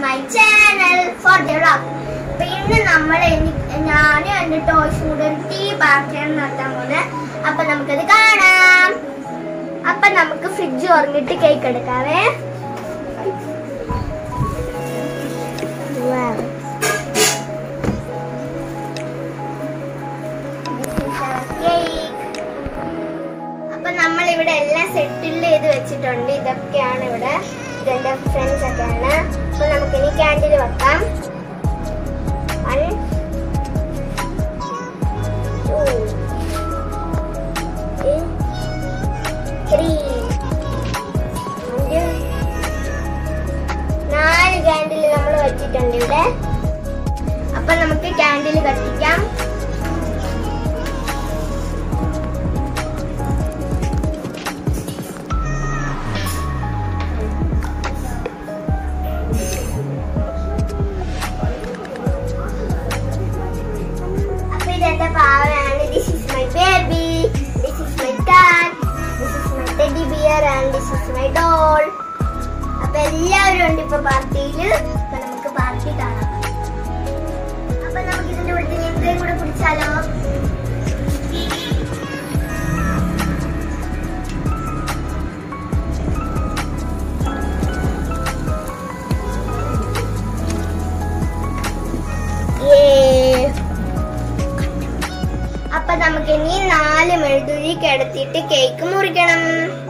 My channel for the vlog അപ്പൊ ഇന്ന് നമ്മൾ ഞാനും എന്റെ ടോയ്സ് കൂടെ ഒരു ടീ പാർട്ടിയാണ് നടത്താൻ പോകുന്നത് അപ്പൊ നമുക്കത് കാണാം അപ്പൊ നമുക്ക് ഫ്രിഡ്ജ് ഉറങ്ങിട്ട് കേക്ക് എടുക്കാവേ Wow. This is our cake. അപ്പൊ നമ്മൾ ഇവിടെ എല്ലാം സെറ്റിൽ ചെയ്ത് വെച്ചിട്ടുണ്ട് ഇതൊക്കെയാണ് ഇവിടെ ഇതെന്റെ ഫ്രണ്ട്സ് ഒക്കെയാണ് അപ്പൊ നമുക്ക് ഇനി ക്യാൻഡിൽ വെക്കാം One, two, three, and നാല് ക്യാൻഡിൽ നമ്മൾ വെച്ചിട്ടുണ്ട് ഇവിടെ അപ്പൊ നമുക്ക് ക്യാൻഡിൽ കത്തിക്കാം അപ്പൊ ഇതെന്റെ പാവയാണ് this is my baby this is my cat this is my teddy bear and this is my doll അപ്പൊ എല്ലാവരും ഉണ്ട് ഇപ്പൊ പാർട്ടിയില് അപ്പൊ നമുക്ക് പാർട്ടി കാണാം അപ്പൊ നമുക്ക് ഇതിന്റെ ഉള്ളിൽ എന്തെങ്കിലും കൂടെ കുടിച്ചാലോ Yay. അപ്പൊ നമുക്ക് ഇനി നാല് മെഴുകുതിരി കിടത്തിയിട്ട് കേക്ക് മുറിക്കണം